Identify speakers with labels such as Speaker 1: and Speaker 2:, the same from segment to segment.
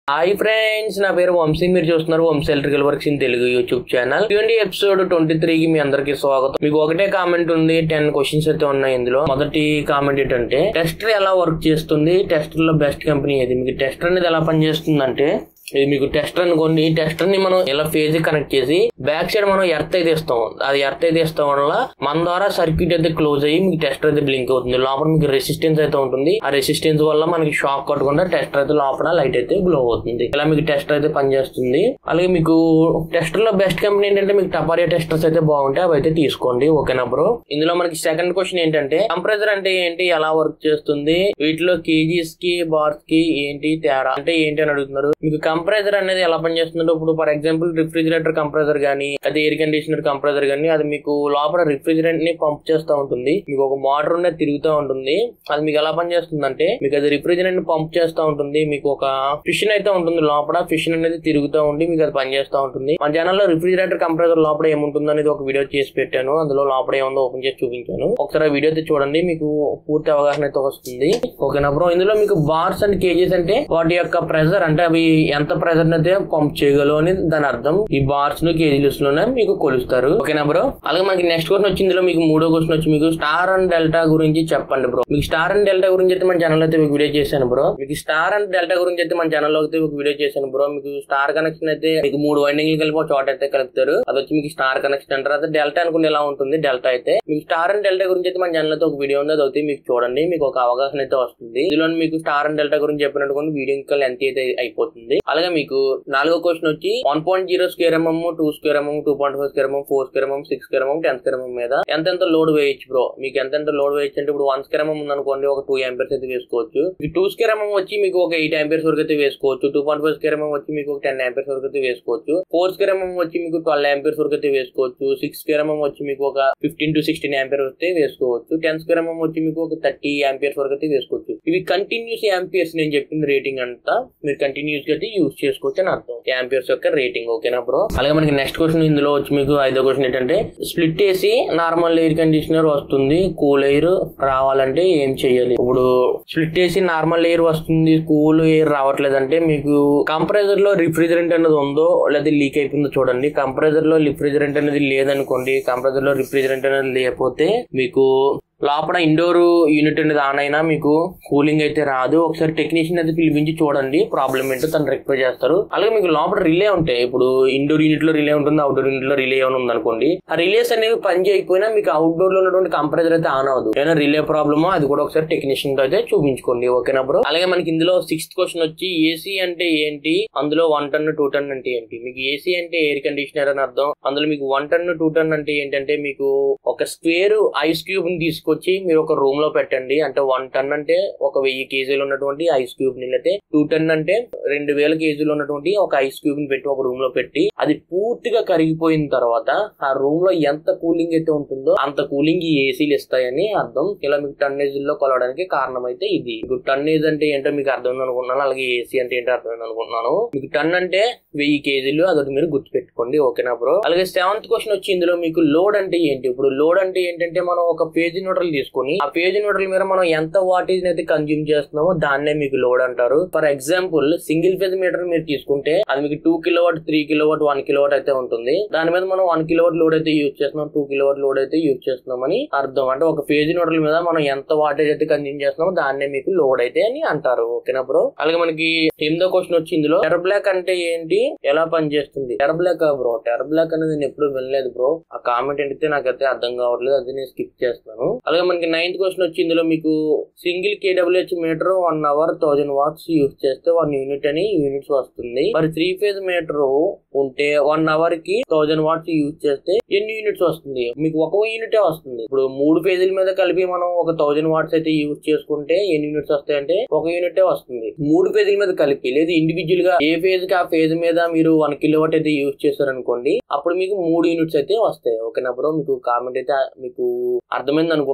Speaker 1: hi friends నా పేరు వంశీ మీరు చూస్తున్నారు Vamsi electrical works in Telugu YouTube channel twenty episode twenty three కి మీ అందరికి స్వాగతం మీకు ఒకటే కామెంట్ ఉంది టెన్ క్వశ్చన్స్ అయితే ఉన్నాయి ఇందులో మొదటి కామెంట్ ఏంటంటే టెస్టర్ ఎలా వర్క్ చేస్తుంది టెస్టర్ లో బెస్ట్ కంపెనీ ఏది మీకు టెస్టర్ అనేది ఎలా పనిచేస్తుంది అంటే ఇది మీకు టెస్టర్ అనుకోండి ఈ టెస్టర్ ని మనం ఇలా ఫేజ్ కనెక్ట్ చేసి బ్యాక్ సైడ్ మనం ఎర్త్ అయితే ఇస్తాం అది ఎర్త్ అయితే ఇస్తాం వల్ల మన ద్వారా సర్క్యూట్ అయితే క్లోజ్ అయ్యి మీకు టెస్టర్ అయితే బ్లింక్ అవుతుంది లోపల మీకు రెసిస్టెన్స్ అయితే ఉంటుంది ఆ రెసిస్టెన్స్ వల్ల మనకి షాక్ కొట్టకుండా టెస్టర్ అయితే లోపల లైట్ అయితే గ్లో అవుతుంది ఇలా మీకు టెస్టర్ అయితే పనిచేస్తుంది అలాగే మీకు టెస్టర్ లో బెస్ట్ కంపెనీ ఏంటంటే మీకు టపారియా టెస్టర్స్ అయితే బాగుంటాయి అవి అయితే తీసుకోండి ఓకేనా బ్రో ఇందులో మనకి సెకండ్ క్వశ్చన్ ఏంటంటే కంప్రెసర్ అంటే ఏంటి ఎలా వర్క్ చేస్తుంది వీటిలో కేజీస్ కి బార్స్ కి ఏంటి తేడా అంటే ఏంటి అని అడుగుతున్నారు మీకు కంప్రెసర్ అనేది ఎలా పనిచేస్తుందో ఇప్పుడు ఫర్ ఎగ్జాంపుల్ రిఫ్రిజిరేటర్ కంప్రెసర్ గానీ అది ఎయిర్ కండిషనర్ కంప్రెసర్ గానీ అది మీకు లోపల రిఫ్రిజిరెంట్ ని పంప్ చేస్తూ ఉంటుంది మీకు ఒక మోటార్ అనేది తిరుగుతూ ఉంటుంది అది మీకు ఎలా పనిచేస్తుంది అంటే మీకు అది రిఫ్రిజిరెంట్ ని పంప్ చేస్తూ ఉంటుంది మీకు ఒక ఫిషన్ అయితే ఉంటుంది లోపల ఫిషన్ అనేది తిరుగుతూ ఉండి మీకు అది పనిచేస్తూ ఉంటుంది మన ఛానల్లో రిఫ్రిజిరేటర్ కంప్రెసర్ లోపల ఏముంటుందో అనేది ఒక వీడియో చేసి పెట్టాను అందులో లోపల ఏముందో ఓపెన్ చేసి చూపించాను ఒకసారి ఆ వీడియో అయితే చూడండి మీకు పూర్తి అవగాహన అయితే వస్తుంది ఓకేనా బ్రో ఇందులో మీకు బార్స్ అండ్ కేజీస్ అంటే వాటి యొక్క ప్రెజర్ అంటే అవి ఎంత ప్రెజర్ అయితే పంప్ చేయగలవు అని దాని అర్థం ఈ బార్స్ ను కేజీస్ లోనే మీకు కొలుస్తారు ఓకేనా బ్రో అలాగే మనకి నెక్స్ట్ క్వశ్చన్ వచ్చి ఇందులో మీకు మూడో క్వశ్చన్ వచ్చి మీకు స్టార్ అండ్ డెల్టా గురించి చెప్పండి బ్రో మీకు స్టార్ అండ్ డెల్టా గురించి అయితే మన ఛానల్ అయితే మీకు వీడియో చేశాను బ్రో మీకు స్టార్ అండ్ డెల్టా గురించి అయితే మన ఛానల్ లో అయితే మీకు వీడియో చేశాను బ్రో మీకు స్టార్ కనెక్షన్ అయితే మీకు మూడు వైండింగ్ కలిపి ఒక చోట అయితే కలుపుతారు అది వచ్చి మీకు స్టార్ కనెక్షన్ అంటారు అదే డెల్టా అనుకుంటే ఎలా ఉంటుంది డెల్టా అయితే మీకు స్టార్ అండ్ డెల్టా గురించి అయితే మన ఛానల్ అయితే ఒక వీడియో ఉంది అది అయితే మీకు చూడండి మీకు ఒక అవగాహన అయితే వస్తుంది ఇందులో మీకు స్టార్ అండ్ డెల్టా గురించి చెప్పినట్టు వీడియో ఇంకా లెంత్ అయితే అయిపోతుంది అలాగే మీకు నాలుగో క్వశ్చన్ వచ్చి one point zero square mm two square mm two point five square mm four square mm six square mm ten square mm మీద ఎంత ఎంత లోడ్ వేయచ్చు బ్రో మీకు ఎంత ఎంత లోడ్ వేయచ్చు అంటే ఇప్పుడు వన్ స్క్వేర్ ఎంఎం ఉందనుకోండి ఒక టూ ఎంపీర్స్ అయితే వేసుకోవచ్చు ఈ టూ స్క్వేర్ ఎంఎం వచ్చి మీకు ఒక ఎయిట్ ఎంపీర్స్ వరకు అయితే వేసుకోవచ్చు two point five square mm వచ్చి మీకు ఒక టెన్ ఎంపీర్స్ వరకు అయితే వేసుకోవచ్చు ఫోర్ స్క్వేర్ ఎంఎం వచ్చి మీకు ట్వెల్వ్ ఎంపీర్స్ వరకు అయితే వేసుకోవచ్చు సిక్స్ స్క్వేర్ ఎంఎం వచ్చి మీకు ఒక ఫిఫ్టీన్ టు సిక్స్టీన్ ఎంపీర్ అయితే వేసుకోవచ్చు టెన్ స్క్వేర్ ఎంఎం వచ్చి మీకు ఒక థర్టీ ఎంపీర్స్ వరకు అయితే వేసుకోవచ్చు ఇవి కంటిన్యూస్ ఎంపీర్స్ నేను చెప్పింది రేటింగ్ అంతా మీరు కంటిన్యూస్ గా అయితే యూస్ చేసుకోవచ్చు అని అర్థం ఎంపీర్స్ యొక్క రేటింగ్ ఓకేనా బ్రో అలాగే మనకి నెక్స్ట్ క్వశ్చన్ ఇందులో వచ్చి మీకు ఐదో క్వశ్చన్ ఏంటంటే స్ప్లిట్ వేసి నార్మల్ ఎయిర్ కండిషనర్ వస్తుంది కూల్ ఎయిర్ రావాలంటే ఏం చెయ్యాలి ఇప్పుడు స్ప్లిట్ వేసి నార్మల్ ఎయిర్ వస్తుంది కూల్ ఎయిర్ రావట్లేదంటే మీకు కంప్రెసర్ లో రిఫ్రిజరెంట్ అనేది ఉందో లేదా లీక్ అయిపోయిందో చూడండి కంప్రెసర్ లో రిఫ్రిజరెంట్ అనేది లేదనుకోండి కంప్రెసర్ లో రిఫ్రిజరెంట్ అనేది లేకపోతే మీకు లోపల ఇండోర్ యూనిట్ అనేది ఆన్ అయినా మీకు కూలింగ్ అయితే రాదు ఒకసారి టెక్నీషియన్ అయితే పిలిపించి చూడండి ప్రాబ్లం ఏంటో తను రెక్టిఫై చేస్తారు అలాగే మీకు లోపల రిలే ఉంటాయి ఇప్పుడు ఇండోర్ యూనిట్ లో రిలే ఉంటుంది అవుట్డోర్ యూనిట్ లో రిలే ఏమైనా ఉందనుకోండి ఆ రిలేస్ అనేవి పని చేయకపోయినా మీకు అవుట్డోర్ లో ఉన్నటువంటి కంప్రెసర్ అయితే ఆన్ అవ్వదు ఏమైనా రిలే ప్రాబ్లమో అది కూడా ఒకసారి టెక్నీషియన్ తో అయితే చూపించుకోండి ఓకేనా బ్రో అలాగే మనకి ఇందులో సిక్స్త్ క్వశ్చన్ వచ్చి ఏసీ అంటే ఏంటి అందులో వన్ టన్ టూ టన్ అంటే ఏంటి మీకు ఏసీ అంటే ఎయిర్ కండిషనర్ అని అర్థం అందులో మీకు వన్ టన్ టూ టన్ అంటే ఏంటంటే మీకు ఒక స్క్వేర్ ఐస్ క్యూబ్ ని తీసుకొచ్చి మీరు ఒక రూమ్ లో పెట్టండి అంటే వన్ టన్ అంటే ఒక వెయ్యి కేజీలు ఉన్నటువంటి ఐస్ క్యూబ్ ని అయితే టూ టన్ అంటే రెండు వేల కేజీలు ఉన్నటువంటి ఒక ఐస్ క్యూబ్ ని పెట్టి ఒక రూమ్ లో పెట్టి అది పూర్తిగా కరిగిపోయిన తర్వాత ఆ రూమ్ లో ఎంత కూలింగ్ అయితే ఉంటుందో అంత కూలింగ్ ఈ ఏసీలు ఇస్తాయని అర్థం ఇలా మీకు టన్నేజ్ లో కొలవడానికి కారణం అయితే ఇది మీకు టన్నేజ్ అంటే ఏంటో మీకు అర్థం అనుకుంటున్నాను అలాగే ఏసీ అంటే ఏంటో అర్థం అనుకుంటున్నాను మీకు టన్ అంటే వెయ్యి కేజీలు అదొకటి మీరు గుర్తుపెట్టుకోండి ఓకేనా బ్రో అలాగే సెవెంత్ క్వశ్చన్ వచ్చి ఇందులో మీకు లోడ్ అంటే ఏంటి ఇప్పుడు లోడ్ అంటే ఏంటంటే మనం ఒక పేజీ న్యూట్రల్ తీసుకొని ఆ పేజీ న్యూట్రల్ మీద మనం ఎంత వాటేజ్ అయితే కన్జ్యూమ్ చేస్తున్నామో దాన్నే మీకు లోడ్ అంటారు for example single phase meter మీరు తీసుకుంటే అది మీకు two kilowatt three kilowatt one kilowatt అయితే ఉంటుంది దాని మీద మనం వన్ కిలో వాట్ లోడ్ అయితే యూజ్ చేస్తున్నాం టూ కిలో వాట్ లోడ్ అయితే యూజ్ చేస్తున్నాం అని అర్థం అంటే ఒక పేజీ న్యూట్రల్ మీద మనం ఎంత వాటేజ్ అయితే కన్జ్యూమ్ చేస్తున్నామో దాన్నే మీకు లోడ్ అయితే అని అంటారు ఓకేనా బ్రో అలాగే మనకి ఎనిమిదో క్వశ్చన్ వచ్చి ఇందులో టెర్ బ్లాక్ అంటే ఏంటి ఎలా పనిచేస్తుంది టెర్ బ్లాక్ బ్రో టెర్ బ్లాక్ అనేది నేను ఎప్పుడు వినలేదు బ్రో ఆ కామెంట్ ఏంటంటే నాకైతే అర్థం కావట్లేదు అది నేను స్కిప్ చేస్తాను అలాగే మనకి నైన్త్ క్వశ్చన్ వచ్చి ఇందులో మీకు single KWH meter one hour thousand watts use చేస్తే వన్ యూనిట్ అని యూనిట్స్ వస్తుంది మరి త్రీ ఫేజ్ మీటర్ ఉంటే వన్ అవర్ కి థౌజండ్ వాట్స్ యూజ్ చేస్తే ఎన్ని యూనిట్స్ వస్తుంది మీకు ఒక యూనిటే వస్తుంది ఇప్పుడు మూడు ఫేజుల మీద కలిపి మనం ఒక థౌజండ్ వాట్స్ అయితే యూజ్ చేసుకుంటే ఎన్ని యూనిట్స్ వస్తాయంటే ఒక యూనిటే వస్తుంది మూడు ఫేజుల మీద కలిపి లేదు ఇండివిజువల్ గా ఏ ఫేజ్ కి ఆ ఫేజ్ మీద మీరు వన్ కిలో వాట్ అయితే యూజ్ చేశారనుకోండి అప్పుడు మీకు మూడు యూనిట్స్ అయితే వస్తాయి ఓకేనా బ్రో మీకు కామెంట్ అయితే మీకు అర్థమైంది అనుకుంటున్నాను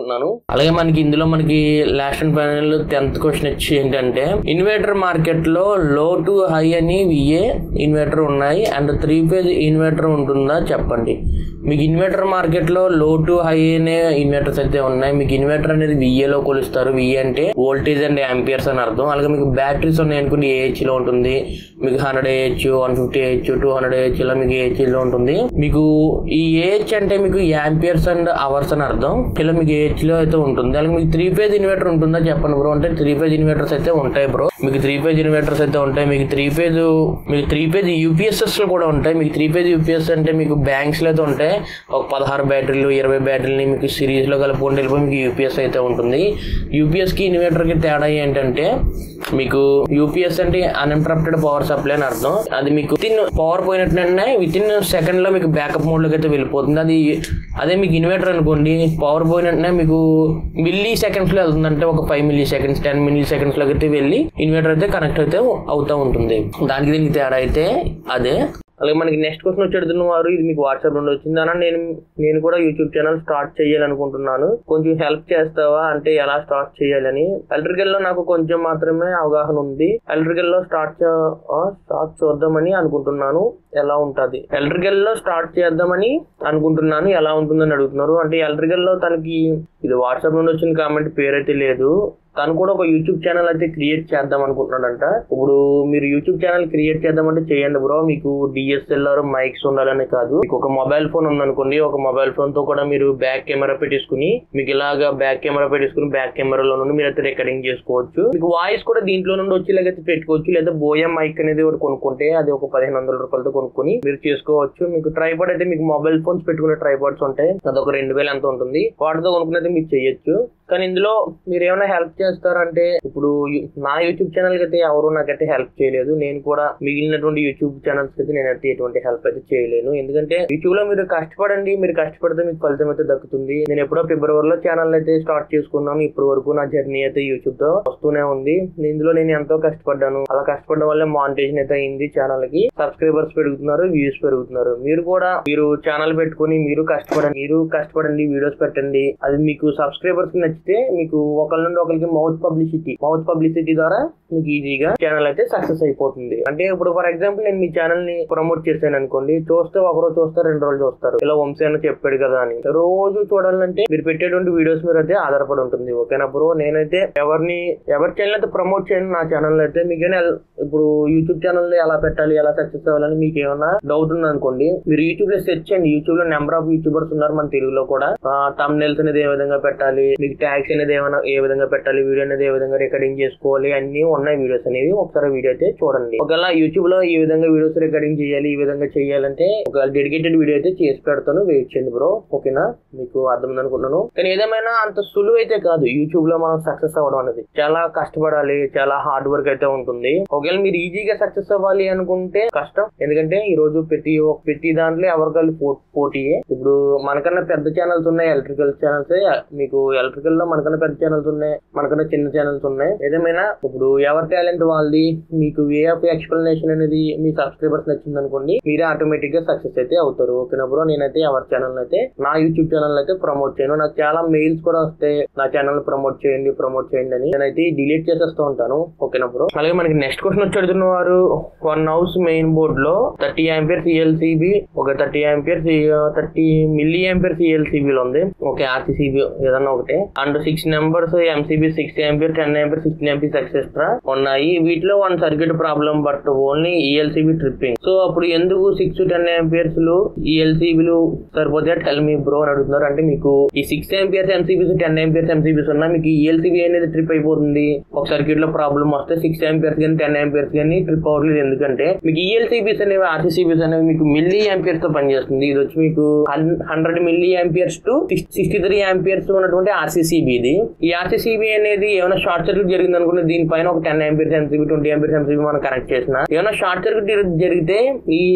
Speaker 1: అనుకుంటున్నాను అలాగే మనకి ఇందులో మనకి last and final tenth question వచ్చి ఏంటంటే ఇన్వర్టర్ మార్కెట్ లో లో టు హై అని విఏ ఇన్వర్టర్ ఉన్నాయి అండ్ త్రీ ఫేజ్ ఇన్వర్టర్ ఉంటుందా చెప్పండి మీకు ఇన్వర్టర్ మార్కెట్ లో లో టు హై అనే ఇన్వర్టర్స్ అయితే ఉన్నాయి మీకు ఇన్వర్టర్ అనేది VA లో కొలుస్తారు విఏ అంటే వోల్టేజ్ అండ్ యాంపియర్స్ అని అర్థం అలాగే మీకు బ్యాటరీస్ ఉన్నాయి అనుకోండి ఏహెచ్ లో ఉంటుంది మీకు hundred AH one fifty AH two hundred AH ఇలా మీకు ఏహెచ్ లో ఉంటుంది మీకు ఈ ఏహెచ్ అంటే మీకు యాంపియర్స్ అండ్ అవర్స్ అని అర్థం ఇలా మీకు ఏహెచ్ లో అయితే ఉంటుంది అలాగే మీకు త్రీ ఫేజ్ ఇన్వర్టర్ ఉంటుందా చెప్పండి బ్రో అంటే త్రీ ఫేజ్ ఇన్వర్టర్స్ అయితే ఉంటాయి బ్రో మీకు త్రీ ఫేజ్ ఇన్వర్టర్స్ అయితే ఉంటాయి మీకు త్రీ ఫేజ్ మీకు త్రీ ఫేజ్ యూపీఎస్ఎస్ లో కూడా ఉంటాయి మీకు త్రీ ఫేజ్ యూపీఎస్ అంటే మీకు బ్యాంక్స్ లో అయితే ఉంటాయి ఒక పదహారు బ్యాటరీలు ఇరవై బ్యాటరీని మీకు సిరీస్ లో కలుపుకుంటే వెళ్ళిపోయి మీకు యూపీఎస్ అయితే ఉంటుంది యూపీఎస్ కి ఇన్వర్టర్ కి తేడా ఏంటంటే మీకు యూపీఎస్ అంటే అన్ఇంటరప్టెడ్ పవర్ సప్లై అని అర్థం అది మీకు విత్ ఇన్ పవర్ పోయినట్టునే విత్ ఇన్ సెకండ్ లో మీకు బ్యాకప్ మోడ్ లోకి అయితే వెళ్ళిపోతుంది అది అదే మీకు ఇన్వర్టర్ అనుకోండి పవర్ పోయినట్టునే మీకు మిల్లీ సెకండ్స్ లో వెళ్తుంది అంటే ఒక five milliseconds ten milliseconds లోకి అయితే వెళ్ళి ఇన్వర్టర్ అయితే కనెక్ట్ అయితే అవుతూ ఉంటుంది దానికి దీనికి తేడా అయితే అదే అలాగే మనకి నెక్స్ట్ క్వశ్చన్ వచ్చి అడుగుతున్న వారు ఇది మీకు వాట్సాప్ నుండి వచ్చింది అన్న నేను నేను కూడా యూట్యూబ్ ఛానల్ స్టార్ట్ చేయాలనుకుంటున్నాను కొంచెం హెల్ప్ చేస్తావా అంటే ఎలా స్టార్ట్ చేయాలని ఎలక్ట్రికల్ లో నాకు కొంచెం మాత్రమే అవగాహన ఉంది ఎలక్ట్రికల్ లో స్టార్ట్ స్టార్ట్ చూద్దామని అనుకుంటున్నాను ఎలా ఉంటది ఎలక్ట్రికల్ లో స్టార్ట్ చేద్దామని అనుకుంటున్నాను ఎలా ఉంటుందని అడుగుతున్నారు అంటే ఎలక్ట్రికల్ లో తనకి ఇది వాట్సాప్ నుండి వచ్చిన కామెంట్ పేరైతే లేదు తను కూడా ఒక యూట్యూబ్ ఛానల్ అయితే క్రియేట్ చేద్దాం అనుకుంటున్నాడంట ఇప్పుడు మీరు యూట్యూబ్ ఛానల్ క్రియేట్ చేద్దామంటే చేయండి బ్రో మీకు డిఎస్ఎల్ఆర్ మైక్స్ ఉండాలని కాదు మీకు ఒక మొబైల్ ఫోన్ ఉందనుకోండి ఒక మొబైల్ ఫోన్ తో కూడా మీరు బ్యాక్ కెమెరా పెట్టేసుకుని మీకు ఇలాగా బ్యాక్ కెమెరా పెట్టేసుకుని బ్యాక్ కెమెరాలో నుండి మీరు అయితే రికార్డింగ్ చేసుకోవచ్చు మీకు వాయిస్ కూడా దీంట్లో నుండి వచ్చేలాగైతే పెట్టుకోవచ్చు లేదా బోయా మైక్ అనేది ఒకటి కొనుక్కుంటే అది ఒక పదిహేను వందల రూపాయలతో కొనుక్కొని మీరు చేసుకోవచ్చు మీకు ట్రైపాడ్ అయితే మీకు మొబైల్ ఫోన్స్ పెట్టుకునే ట్రైపాడ్స్ ఉంటాయి అదొక రెండు వేలు ఎంత ఉంటుంది వాటితో కొనుక్కునేది మీరు చేయొచ్చు కానీ ఇందులో మీరు ఏమైనా హెల్ప్ చేస్తారంటే ఇప్పుడు యు- నా యూట్యూబ్ ఛానల్ కి అయితే ఎవరు నాకైతే హెల్ప్ చేయలేదు నేను కూడా మిగిలినటువంటి యూట్యూబ్ ఛానల్స్ అయితే నేనైతే ఎటువంటి హెల్ప్ అయితే చేయలేను ఎందుకంటే యూట్యూబ్ లో మీరు కష్టపడండి మీరు కష్టపడితే మీకు ఫలితం అయితే దక్కుతుంది నేను ఎప్పుడో ఫిబ్రవరిలో ఛానల్ అయితే స్టార్ట్ చేసుకున్నాను ఇప్పటి వరకు నా జర్నీ అయితే యూట్యూబ్ తో వస్తూనే ఉంది ఇందులో నేను ఎంతో కష్టపడ్డాను అలా కష్టపడడం వల్ల మానిటేషన్ అయితే అయింది ఛానల్ కి సబ్స్క్రైబర్స్ పెరుగుతున్నారు వ్యూస్ పెరుగుతున్నారు మీరు కూడా మీరు ఛానల్ పెట్టుకుని మీరు కష్టపడండి మీరు కష్టపడండి వీడియోస్ పెట్టండి అది మీకు సబ్స్క్రైబర్స్ నచ్చితే మీకు ఒకరి నుండి ఒకరికి మౌత్ పబ్లిసిటీ మౌత్ పబ్లిసిటీ ద్వారా మీకు ఈజీగా ఛానల్ అయితే సక్సెస్ అయిపోతుంది అంటే ఇప్పుడు ఫర్ ఎగ్జాంపుల్ నేను మీ ఛానల్ ని ప్రమోట్ చేశాను అనుకోండి చూస్తే ఒక రోజు చూస్తారు రెండు రోజులు చూస్తారు ఇలా వంశీ అన్న చెప్పాడు కదా అని రోజు చూడాలంటే మీరు పెట్టేటువంటి వీడియోస్ మీద అయితే ఆధారపడి ఉంటుంది ఓకేనా బ్రో నేనైతే ఎవరిని ఎవరి ఛానల్ అయితే ప్రమోట్ చేయను నా ఛానల్ అయితే మీకైనా ఇప్పుడు యూట్యూబ్ ఛానల్ ఎలా పెట్టాలి ఎలా సక్సెస్ అవ్వాలని మీకు ఏమైనా డౌట్ ఉంది అనుకోండి మీరు యూట్యూబ్ లో సెర్చ్ చేయండి యూట్యూబ్ లో నెంబర్ ఆఫ్ యూట్యూబర్స్ ఉన్నారు మన తెలుగులో కూడా తమ్ నెల్స్ అనేది ఏ విధంగా పెట్టాలి మీకు ట్యాక్స్ అనేది ఏమైనా ఏ విధంగా పెట్టాలి వీడియో అనేది ఏ విధంగా రికార్డింగ్ చేసుకోవాలి అన్ని ఉన్నాయి వీడియోస్ అనేవి ఒకసారి వీడియో అయితే చూడండి ఒకవేళ యూట్యూబ్ లో ఈ విధంగా వీడియోస్ రికార్డింగ్ చేయాలి ఈ విధంగా చేయాలంటే ఒక డెడికేటెడ్ వీడియో అయితే చేసి పెడతాను వెయిట్ చేయండి బ్రో ఓకేనా మీకు అర్థం అనుకుంటున్నాను కానీ ఏదేమైనా అంత సులువు అయితే కాదు యూట్యూబ్ లో మనం సక్సెస్ అవ్వడం అనేది చాలా కష్టపడాలి చాలా హార్డ్ వర్క్ అయితే ఉంటుంది ఒకవేళ మీరు ఈజీగా సక్సెస్ అవ్వాలి అనుకుంటే కష్టం ఎందుకంటే ఈ రోజు ప్రతి ఒక్క ప్రతి దాంట్లో ఎవరికాళ్ళు పో పోటీయే ఇప్పుడు మనకన్నా పెద్ద ఛానల్స్ ఉన్నాయి ఎలక్ట్రికల్ ఛానల్స్ మీకు ఎలక్ట్రికల్ లో మనకన్నా పెద్ద ఛానల్స్ ఉన్నాయి మనకన్నా చిన్న ఛానల్స్ ఉన్నాయి ఏదేమైనా ఇప్పుడు ఎవరి టాలెంట్ వాళ్ళది మీకు వే ఆఫ్ ఎక్స్ప్లెనేషన్ అనేది మీ సబ్స్క్రైబర్స్ నచ్చింది అనుకోండి మీరే ఆటోమేటిక్ గా సక్సెస్ అయితే అవుతారు ఓకేనా బ్రో నేనైతే ఎవరి ఛానల్ అయితే నా యూట్యూబ్ ఛానల్ అయితే ప్రమోట్ చేయను నాకు చాలా మెయిల్స్ కూడా వస్తాయి నా ఛానల్ ప్రమోట్ చేయండి ప్రమోట్ చేయండి అని నేనైతే డిలీట్ చేసేస్తూ ఉంటాను ఓకేనా బ్రో అలాగే మనకి నెక్స్ట్ క్వశ్చన్ వచ్చి అడుగుతున్న వారు వన్ హౌస్ మెయిన్ బోర్డ్ లో థర్టీ ఆంపియర్ సిఎల్సిబి ఒక thirty ampere thirty milliampere CLCB లో ఉంది ఓకే ఆర్సీసీబీ ఏదన్నా ఒకటే and six numbers MCB six ampere ten ampere sixteen amperes etcetera ఉన్నాయి వీటిలో one circuit problem but only ELCB tripping so అప్పుడు ఎందుకు సిక్స్ టెన్ ఆంపియర్స్ లు ఈఎల్సీబీలు సరిపోతే టెల్ మీ బ్రో అని అడుగుతున్నారు అంటే మీకు ఈ six amperes MCBs ten amperes MCBs ఉన్నా మీకు ఈఎల్సీబీ అనేది ట్రిప్ అయిపోతుంది ఒక సర్క్యూట్ లో ప్రాబ్లం వస్తే సిక్స్ ఆంపియర్స్ కానీ టెన్ ఆంపియర్స్ కానీ ట్రిప్ అవ్వట్లేదు ఎందుకంటే మీకు ఈఎల్సీబీస్ అనేవి ఆర్సీసీబీస్ అనేవి మీకు మిల్లీ ఆంపియర్స్ తో పనిచేస్తుంది ఇది వచ్చి మీకు hundred milliamperes to sixty three amperes ఉన్నటువంటి ఆర్సీసీబీ ఇది ఈ ఆర్సీసీబీ అనేది ఏమైనా షార్ట్ సర్క్యూట్ జరిగింది అనుకుంటే దీనిపైన ఒక ten amperes MCB twenty amperes MCB మనం కనెక్ట్ చేసిన ఏమైనా షార్ట్ సర్క్యూట్ జరిగితే ఈ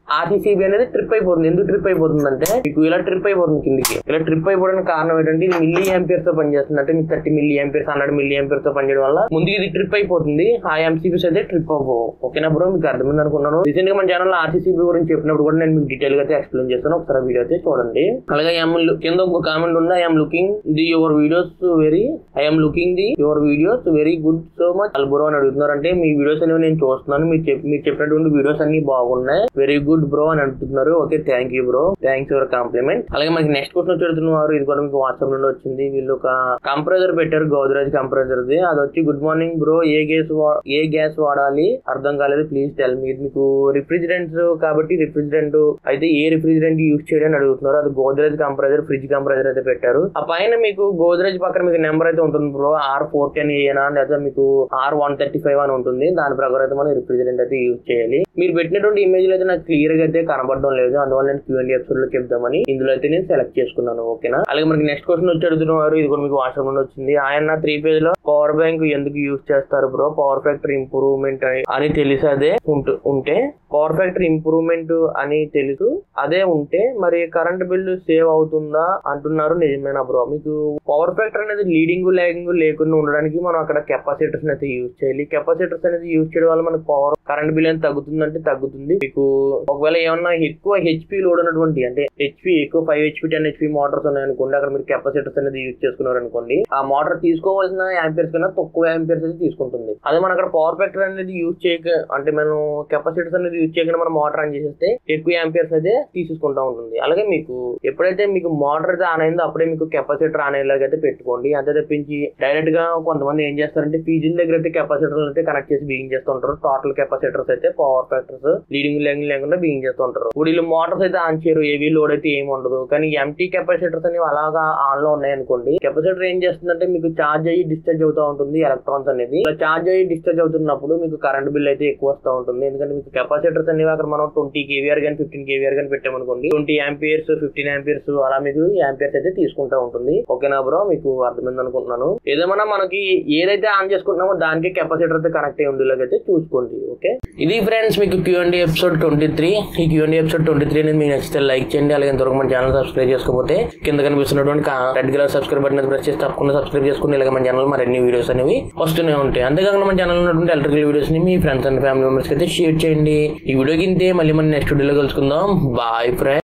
Speaker 1: ఆర్సీసీబీ అనేది ట్రిప్ అయిపోతుంది ఎందుకు ట్రిప్ అయిపోతుంది అంటే మీకు ఇలా ట్రిప్ అయిపోతుంది కిందికి ఇలా ట్రిప్ అయిపోవడానికి కారణం ఏంటంటే ఇది మిల్లీ ఎంపీర్స్ తో పనిచేస్తుంది అంటే మీకు thirty milliamperes hundred milliamperes తో పనిచేయడం వల్ల ముందుకు ఇది ట్రిప్ అయిపోతుంది ఆ ఎంసీబీస్ అయితే ట్రిప్ అవ్వవు ఓకేనా బ్రో మీకు అర్థమైంది అనుకున్నాను రీసెంట్ గా మన ఛానల్ ఆర్సీసీబీ గురించి చెప్పినప్పుడు కూడా నేను మీకు డీటెయిల్ గా అయితే ఎక్స్ప్లెయిన్ చేస్తాను ఒకసారి వీడియో అయితే చూడండి అలాగే ఐఎమ్ కింద ఒక కామెంట్ ఉంది I'm looking the your videos very I'm looking the your videos very good so much bro అని అడుగుతున్నారు అంటే మీ వీడియోస్ అనేవి నేను చూస్తున్నాను మీరు చెప్- మీరు చెప్పినటువంటి వీడియోస్ అన్ని బాగున్నాయి వెరీ గుడ్ బ్రో అని అడుగుతున్నారు okay thank you bro thanks your compliment అలాగే మనకి నెక్స్ట్ క్వశ్చన్ చెడుతున్నారు ఇది కూడా మీకు వాట్సాప్ నుండి వచ్చింది వీళ్ళు ఒక కంప్రెసర్ పెట్టారు గోద్రేజ్ కంప్రెసర్ ది అది వచ్చి గుడ్ మార్నింగ్ బ్రో ఏ గ్యాస్ ఏ గ్యాస్ వాడాలి అర్థం కాలేదు ప్లీజ్ టెల్ మీ మీకు రిఫ్రిజిరెంట్స్ కాబట్టి రిఫ్రిజిరెంట్ అయితే ఏ రిఫ్రిజిరెంట్ యూజ్ చేయడానికి అడుగుతున్నారు అది గోద్రేజ్ కంప్రెసర్ ఫ్రిడ్జ్ కంప్రెసర్ అయితే పెట్టారు ఆ పైన మీకు గోద్రేజ్ పక్కన మీకు నెంబర్ అయితే ఉంటుంది బ్రో ఆర్ ఫోర్ టెన్ ఏనా లేదా మీకు ఆర్ వన్ థర్టీ ఫైవ్ అని ఉంటుంది దాని ప్రకారం అయితే మనం రిఫ్రిజిరెంట్ అయితే యూజ్ చేయాలి మీరు పెట్టినటువంటి ఇమేజ్ అయితే నాకు క్లియర్ గా అయితే కనబడడం లేదు అందువల్ల నేను క్యూఎండి ఎపిసోడ్ లో చెప్దామని ఇందులో అయితే నేను సెలెక్ట్ చేసుకున్నాను ఓకేనా అలాగే మనకి నెక్స్ట్ క్వశ్చన్ వచ్చి అడుగుతున్నారు ఇది కూడా మీకు వాట్సాప్ నుండి వచ్చింది ఆయన త్రీ పేజ్ లో పవర్ బ్యాంక్ ఎందుకు యూజ్ చేస్తారు బ్రో పవర్ ఫ్యాక్టర్ ఇంప్రూవ్మెంట్ అని తెలిసి అదే ఉంటు- ఉంటే పవర్ ఫ్యాక్టర్ ఇంప్రూవ్మెంట్ అని తెలుసు అదే ఉంటే మరి కరెంట్ బిల్లు సేవ్ అవుతుందా అంటున్నారు నిజమేనా బ్రో మీకు పవర్ ఫ్యాక్టర్ అనేది లీడింగ్ లాగింగ్ లేకుండా ఉండడానికి మనం అక్కడ కెపాసిటర్స్ అయితే యూజ్ చేయాలి కెపాసిటర్స్ అనేది యూజ్ చేయడం వల్ల మనకు పవర్ కరెంట్ బిల్ అనేది తగ్గుతుందంటే తగ్గుతుంది మీకు ఒకవేళ ఏమన్నా ఎక్కువ హెచ్పి లోడ్ ఉన్నటువంటి అంటే హెచ్పి ఎక్కువ five HP ten HP motors ఉన్నాయనుకోండి అక్కడ మీరు కెపాసిటర్స్ అనేది యూజ్ చేసుకున్నారు అనుకోండి ఆ మోటార్ తీసుకోవాల్సిన యాంపియర్స్ కన్నా తక్కువ యాంపియర్స్ అయితే తీసుకుంటుంది అదే మనం అక్కడ పవర్ ఫ్యాక్టర్ అనేది యూజ్ చేయక అంటే మనం కెపాసిటర్స్ అనేది యూజ్ చేయకుండా మనం మోటార్ ఆన్ చేసేస్తే ఎక్కువ యాంపియర్స్ అయితే తీసేసుకుంటా ఉంటుంది అలాగే మీకు ఎప్పుడైతే మీకు మోటార్ అయితే ఆన్ అయిందో అప్పుడే మీకు కెపాసిటర్ ఆన్ అయ్యేలాగా అయితే పెట్టుకోండి అంతే తప్పించి డైరెక్ట్ గా కొంతమంది ఏం చేస్తారంటే ఫీజిల్ దగ్గర అయితే కెపాసిటర్ అయితే కనెక్ట్ చేసి బిగించేస్తుంటారు టోటల్ కెపాసిటర్స్ అయితే పవర్ ఫ్యాక్టర్స్ లీడింగ్ లెంగ్ లేకుండా బిగించేస్తుంటారు ఇప్పుడు వీళ్ళు మోటార్స్ అయితే ఆన్ చేయరు ఏవి లోడ్ అయితే ఏమి ఉండదు కానీ ఎంటీ కెపాసిటర్స్ అనేవి అలాగా ఆన్ లో ఉన్నాయి అనుకోండి కెపాసిటర్ ఏం చేస్తుందంటే మీకు ఛార్జ్ అయ్యి డిశ్చార్జ్ అవుతూ ఉంటుంది ఎలక్ట్రాన్స్ అనేది ఇలా ఛార్జ్ అయ్యి డిశ్చార్జ్ అవుతున్నప్పుడు మీకు కరెంట్ బిల్ అయితే ఎక్కువ వస్తూ ఉంటుంది ఎందుకంటే మీకు కెపాసిటర్స్ అనేవి అక్కడ మనం ట్వంటీ కేవీఆర్ కానీ ఫిఫ్టీన్ కేవీఆర్ కానీ పెట్టామనుకోండి ట్వంటీ యాంపియర్స్ ఫిఫ్టీన్ యాంపియర్స్ అలా మీకు యాంపియర్స్ అయితే తీసుకుంటూ ఉంటుంది ఓకేనా బ్రో మీకు అర్థమైంది అనుకుంటున్నాను ఏదేమన్నా మనకి ఏదైతే ఆన్ చేసుకుంటున్నామో దానికి కెపాసిటర్ అయితే కనెక్ట్ అయ్యి ఉండేలాగైతే చూసుకోండి ఓకే ఇది ఫ్రెండ్స్ మీకు క్యూఎండి ఎపిసోడ్ ట్వంటీ త్రీ ఈ క్యూఎండి ఎపిసోడ్ ట్వంటీ త్రీ అనేది మీకు నచ్చితే లైక్ చేయండి అలాగే ఇంతవరకు మన ఛానల్ సబ్స్క్రైబ్ చేసుకోకపోతే కింద కనిపిస్తున్నటువంటి red colour subscribe button press చేసి తప్పకుండా సబ్స్క్రైబ్ చేసుకుని ఇలాగ మన ఛానల్ మరిన్ని వీడియోస్ అనేవి వస్తూనే ఉంటాయి అంతేకాకుండా మన ఛానల్ ఉన్నటువంటి ఎలక్ట్రికల్ వీడియోస్ ని మీ ఫ్రెండ్స్ అండ్ ఫ్యామిలీ మెంబర్స్ అయితే షేర్ చేయండి ఈ వీడియోకి ఇంతే మళ్ళీ మనం నెక్స్ట్ వీడియోలో కలుసుకుందాం బాయ్ ఫ్రెండ్స్